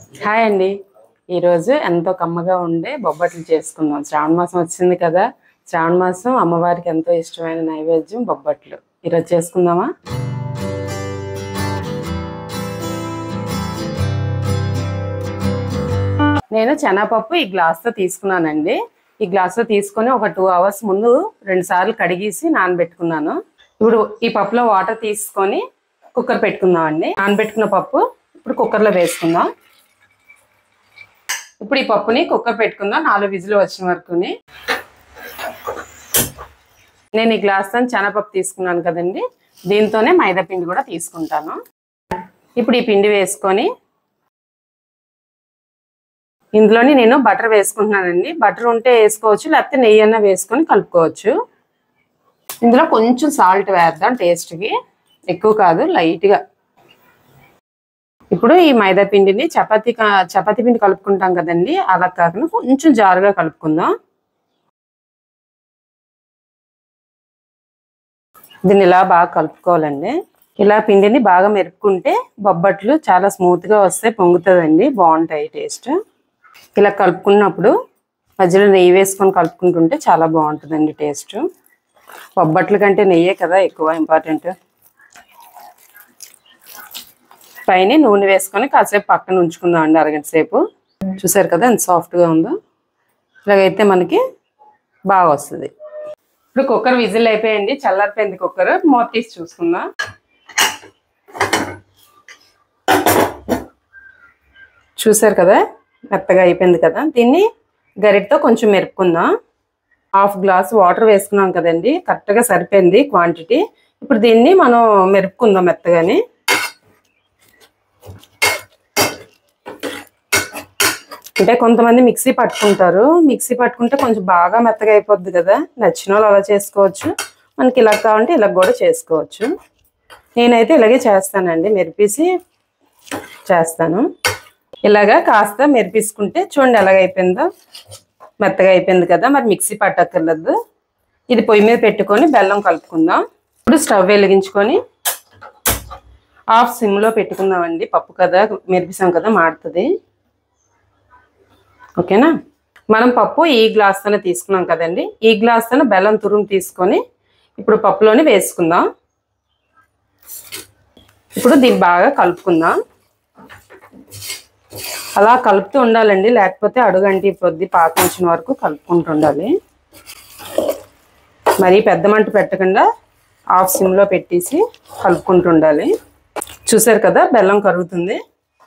Hi అండి ఈరోజు ఎంతో కమ్మగా ఉండే బొబ్బట్లు చేసుకుందాం శ్రావణ మాసం వచ్చింది కదా శ్రావణ మాసం అమ్మవారికి ఎంతో ఇష్టమైన నైవేద్యం బొబ్బట్లు ఈరోజు చేసుకుందామా నేను శనగపప్పు ఈ గ్లాస్తో తీసుకున్నానండి ఈ గ్లాస్తో తీసుకొని ఒక టూ అవర్స్ ముందు రెండు సార్లు కడిగేసి నానబెట్టుకున్నాను ఇప్పుడు ఈ పప్పులో వాటర్ తీసుకొని కుక్కర్ పెట్టుకుందాం అండి నానబెట్టుకున్న పప్పు ఇప్పుడు కుక్కర్లో వేసుకుందాం ఇప్పుడు ఈ పప్పుని కుక్కర్ పెట్టుకుందాం నాలుగు విజులు వచ్చిన వరకుని నేను ఈ గ్లాస్ తో శనగపప్పు తీసుకున్నాను కదండి దీంతోనే మైదా పిండి కూడా తీసుకుంటాను ఇప్పుడు ఈ పిండి వేసుకొని ఇందులోని నేను బటర్ వేసుకుంటున్నానండి బటర్ ఉంటే వేసుకోవచ్చు లేకపోతే నెయ్యి అన్న వేసుకొని కలుపుకోవచ్చు ఇందులో కొంచెం సాల్ట్ వేద్దాం టేస్ట్కి ఎక్కువ కాదు లైట్గా ఇప్పుడు ఈ మైదా పిండిని చపాతీ కా- చపాతీ పిండి కలుపుకుంటాం కదండి అలా కాకుండా కొంచెం జారుగా కలుపుకుందాం దీన్ని ఇలా బాగా కలుపుకోవాలండి ఇలా పిండిని బాగా మెరుపుకుంటే బొబ్బట్లు చాలా స్మూత్ గా వస్తే పొంగుతుందండి బాగుంటాయి టేస్ట్ ఇలా కలుపుకున్నప్పుడు మధ్యలో నెయ్యి వేసుకొని కలుపుకుంటుంటే చాలా బాగుంటుందండి టేస్ట్ బొబ్బట్ల కంటే నెయ్యే కదా ఎక్కువ ఇంపార్టెంట్ పైన నూనె వేసుకొని కాసేపు పక్కన ఉంచుకుందాం అండి అరగంట సేపు చూసారు కదా ఎంత సాఫ్ట్గా ఉందో ఇలాగైతే మనకి బాగా వస్తుంది ఇప్పుడు కుక్కర్ విజిల్ అయిపోయింది చల్లారిపోయింది కుక్కర్ మూత తీసి చూసుకుందాం చూసారు కదా మెత్తగా అయిపోయింది కదా దీన్ని గరిటతో కొంచెం మెరుపుకుందాం హాఫ్ గ్లాస్ వాటర్ వేసుకున్నాం కదండి కరెక్ట్గా సరిపోయింది క్వాంటిటీ ఇప్పుడు దీన్ని మనం మెరుపుకుందాం మెత్తగాని అంటే కొంతమంది మిక్సీ పట్టుకుంటారు మిక్సీ పట్టుకుంటే కొంచెం బాగా మెత్తగా అయిపోద్ది కదా నచ్చిన వాళ్ళు అలా చేసుకోవచ్చు మనకి ఇలా కావాలంటే ఇలా కూడా చేసుకోవచ్చు నేనైతే ఇలాగే చేస్తానండి మెరిపేసి చేస్తాను ఇలాగా కాస్త మెరిపించుకుంటే చూడండి ఎలాగ అయిపోయిందో మెత్తగా అయిపోయింది కదా మరి మిక్సీ పట్టక్కర్లేదు ఇది పొయ్యి మీద పెట్టుకొని బెల్లం కలుపుకుందాం ఇప్పుడు స్టవ్ వెలిగించుకొని హాఫ్ సిమ్లో పెట్టుకుందామండి పప్పు కదా మెరిపిసాం కదా మాడుతుంది ఓకేనా మనం పప్పు ఈ గ్లాస్తోనే తీసుకున్నాం కదండి ఈ గ్లాస్తోనే బెల్లం తురుము తీసుకొని ఇప్పుడు పప్పులోని వేసుకుందాం ఇప్పుడు దీన్ని బాగా కలుపుకుందాం అలా కలుపుతూ ఉండాలండి లేకపోతే అడుగంటి పొద్దు పాకం వచ్చిన వరకు కలుపుకుంటూ ఉండాలి మరీ పెద్ద మంట పెట్టకుండా హాఫ్ సిమ్లో పెట్టేసి కలుపుకుంటూ ఉండాలి చూసారు కదా బెల్లం కరుగుతుంది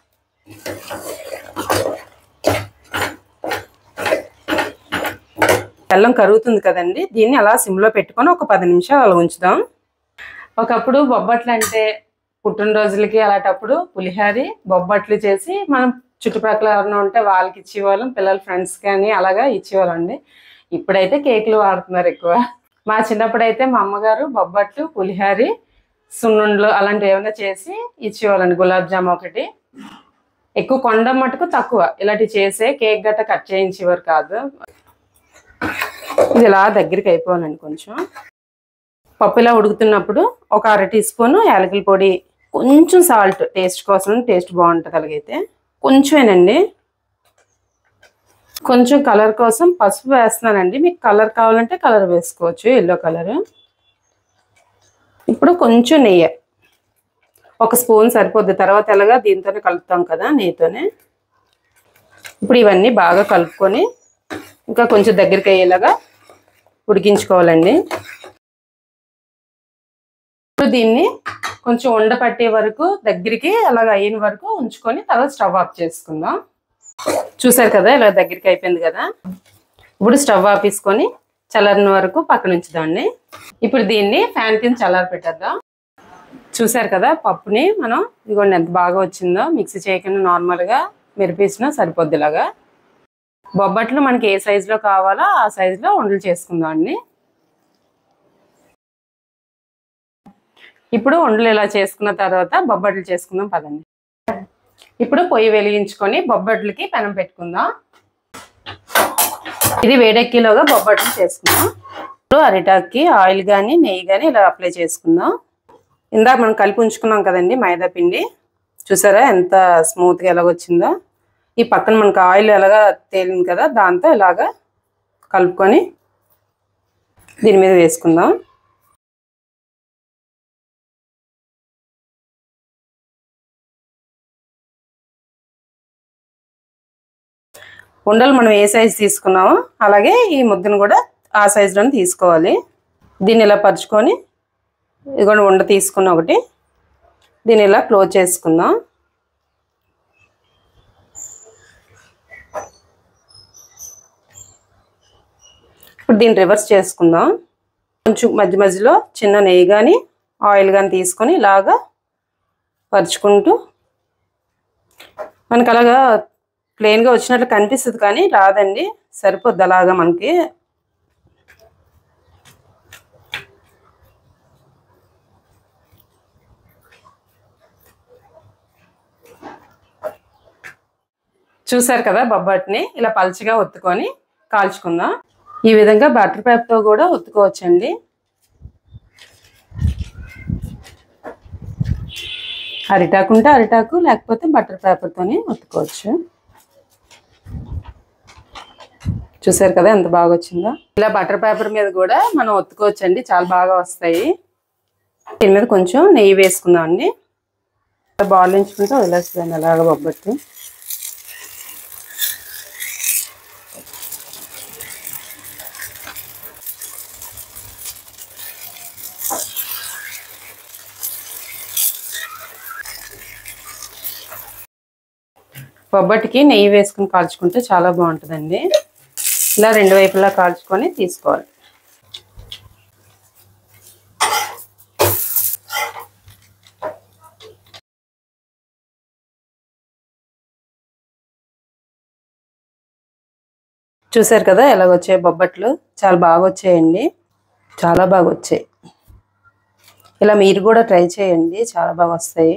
బెల్లం కరుగుతుంది కదండి దీన్ని అలా సిమ్లో పెట్టుకొని ఒక పది నిమిషాలు అలా ఉంచుదాం ఒకప్పుడు బొబ్బట్లు అంటే పుట్టినరోజులకి అలాంటప్పుడు పులిహారి బొబ్బట్లు చేసి మనం చుట్టుపక్కల ఎవరైనా ఉంటే వాళ్ళకి ఇచ్చేవాళ్ళం పిల్లల ఫ్రెండ్స్ కానీ అలాగా ఇచ్చేవాళ్ళం అండి ఇప్పుడైతే కేకులు వాడుతున్నారు ఎక్కువ మా చిన్నప్పుడు అయితే మా అమ్మగారు బొబ్బట్లు పులిహారి సున్నుండ్లు అలాంటివి ఏమైనా చేసి ఇచ్చేవాళ్ళండి గులాబ్ జామ్ ఒకటి ఎక్కువ కొండ మటుకు తక్కువ ఇలాంటివి చేసే కేక్ గట్ట కట్ చేయించేవారు కాదు ఇది ఇలా దగ్గరికి అయిపోవాలండి కొంచెం పప్పు ఇలా ఉడుకుతున్నప్పుడు ఒక అర టీ స్పూన్ యాలకుల పొడి కొంచెం సాల్ట్ టేస్ట్ కోసం టేస్ట్ బాగుంటుంది అలాగైతే కొంచెమేనండి కొంచెం కలర్ కోసం పసుపు వేస్తున్నానండి మీకు కలర్ కావాలంటే కలర్ వేసుకోవచ్చు ఎల్లో కలర్ ఇప్పుడు కొంచెం నెయ్యి ఒక స్పూన్ సరిపోద్ది తర్వాత ఎలాగా దీంతోనే కలుపుతాం కదా నెయ్యితోనే ఇప్పుడు ఇవన్నీ బాగా కలుపుకొని ఇంకా కొంచెం దగ్గరికి అయ్యేలాగా ఉడికించుకోవాలండి ఇప్పుడు దీన్ని కొంచెం ఉండ పట్టే వరకు దగ్గరికి అలాగ అయిన వరకు ఉంచుకొని తర్వాత స్టవ్ ఆఫ్ చేసుకుందాం చూసారు కదా ఇలా దగ్గరికి అయిపోయింది కదా ఇప్పుడు స్టవ్ ఆపేసుకొని చల్లారిన వరకు పక్కన ఉంచుదాండి ఇప్పుడు దీన్ని ఫ్యాన్ కింద చల్లారి పెట్టేద్దాం చూసారు కదా పప్పుని మనం ఇదిగోండి ఎంత బాగా వచ్చిందో మిక్సీ చేయకుండా నార్మల్గా మెరిపేసినా సరిపోద్ది ఇలాగా బొబ్బట్లు మనకి ఏ సైజులో కావాలో ఆ సైజులో ఉండలు చేసుకుందాం అండి ఇప్పుడు ఉండలు ఇలా చేసుకున్న తర్వాత బొబ్బట్లు చేసుకుందాం పదండి ఇప్పుడు పొయ్యి వెలిగించుకొని బొబ్బట్లకి పెనం పెట్టుకుందాం ఇది వేడెక్కిలోగా బొబ్బట్లు చేసుకుందాం ఇప్పుడు అరిటాక్కి ఆయిల్ కానీ నెయ్యి కానీ ఇలా అప్లై చేసుకుందాం ఇందాక మనం కలిపి ఉంచుకున్నాం కదండి మైదా పిండి చూసారా ఎంత స్మూత్గా ఎలాగొచ్చిందో ఈ పక్కన మనకు ఆయిల్ ఎలాగా తేలింది కదా దాంతో ఇలాగా కలుపుకొని దీని మీద వేసుకుందాం ఉండలు మనం ఏ సైజు తీసుకున్నామో అలాగే ఈ ముద్దను కూడా ఆ సైజులోనే తీసుకోవాలి దీన్ని ఇలా పరుచుకొని ఇది కూడా ఉండ తీసుకున్న ఒకటి దీన్ని ఇలా క్లోజ్ చేసుకుందాం ఇప్పుడు దీన్ని రివర్స్ చేసుకుందాం కొంచెం మధ్య మధ్యలో చిన్న నెయ్యి కానీ ఆయిల్ కానీ తీసుకొని ఇలాగా పరుచుకుంటూ మనకు అలాగా ప్లెయిన్గా వచ్చినట్లు కనిపిస్తుంది కానీ రాదండి సరిపోద్ది అలాగా మనకి చూసారు కదా బొబ్బట్ని ఇలా పల్చగా ఒత్తుకొని కాల్చుకుందాం ఈ విధంగా బటర్ పేపర్తో కూడా ఒత్తుకోవచ్చండి అరిటాకు ఉంటే అరిటాకు లేకపోతే బటర్ పేపర్తోనే ఒత్తుకోవచ్చు చూసారు కదా ఎంత బాగా వచ్చిందో ఇలా బటర్ పేపర్ మీద కూడా మనం ఒత్తుకోవచ్చు అండి చాలా బాగా వస్తాయి దీని మీద కొంచెం నెయ్యి వేసుకుందాం అండి బాల్ ఎంచుకుంటే వదిలేస్తుంది అలాగ బొబ్బట్టి బొబ్బటికి నెయ్యి వేసుకుని కాల్చుకుంటే చాలా బాగుంటుందండి ఇలా రెండు వైపులా కాల్చుకొని తీసుకోవాలి చూసారు కదా ఎలాగ వచ్చాయి బొబ్బట్లు చాలా బాగా వచ్చాయండి చాలా బాగా వచ్చాయి ఇలా మీరు కూడా ట్రై చేయండి చాలా బాగా వస్తాయి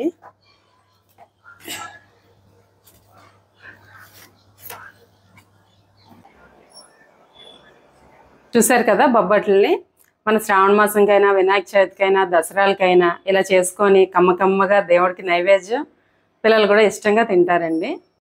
చూసారు కదా బొబ్బట్లని మన శ్రావణ మాసంకైనా వినాయక చవితికైనా దసరాలకైనా ఇలా చేసుకొని కమ్మ కమ్మగా దేవుడికి నైవేద్యం పిల్లలు కూడా ఇష్టంగా తింటారండి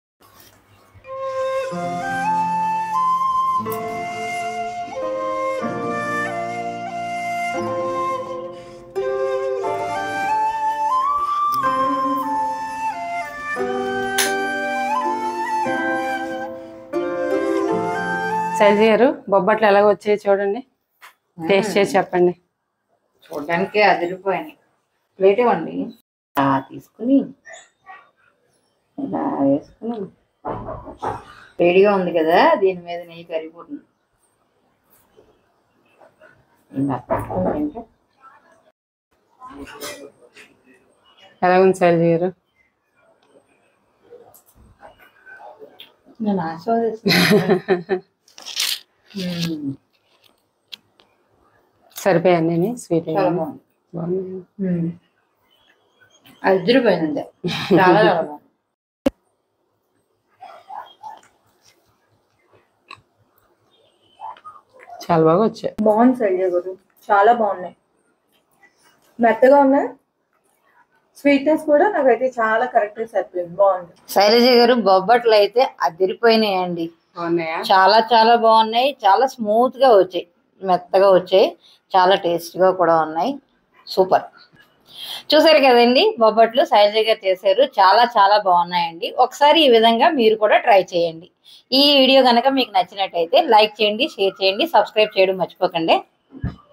శైలజ గారు బొబ్బట్లు ఎలాగ వచ్చాయి చూడండి టేస్ట్ చేసి చెప్పండి చూడడానికి అదిరిపోయినాయి ప్లేట్ ఇవ్వండి ఇలా తీసుకుని ఇలా వేసుకుని వేడిగా ఉంది కదా దీని మీద నెయ్యి కరిగిపోతుంది ఇలా పట్టుకుని తింటే ఎలా ఉంది శైలజ గారు నేను ఆస్వాదిస్తున్నాను మ్మ్. సరిపోయాయి స్వీట్ చాలా బాగుంది బాగుంది మ్మ్. అదిరిపోయింది అంతే చాలా చాలా బాగుంది చాలా బాగా వచ్చాయి బాగుంది శైలజ గారు చాలా బాగున్నాయి మెత్తగా ఉన్నాయి స్వీట్నెస్ కూడా నాకైతే చాలా కరెక్ట్గా సరిపోయింది బాగుంది శైలజ గారు బొబ్బట్లు అయితే అదిరిపోయినాయండి బాగున్నాయా చాలా చాలా బాగున్నాయి చాలా స్మూత్ గా వచ్చాయి మెత్తగా వచ్చాయి చాలా టేస్ట్ గా కూడా ఉన్నాయి సూపర్ చూసారు కదండి బొబ్బట్లు శైలజ గారు చేశారు చాలా చాలా బాగున్నాయండి ఒకసారి ఈ విధంగా మీరు కూడా ట్రై చేయండి ఈ వీడియో కనుక మీకు నచ్చినట్టయితే లైక్ చేయండి షేర్ చేయండి సబ్స్క్రైబ్ చేయడం మర్చిపోకండి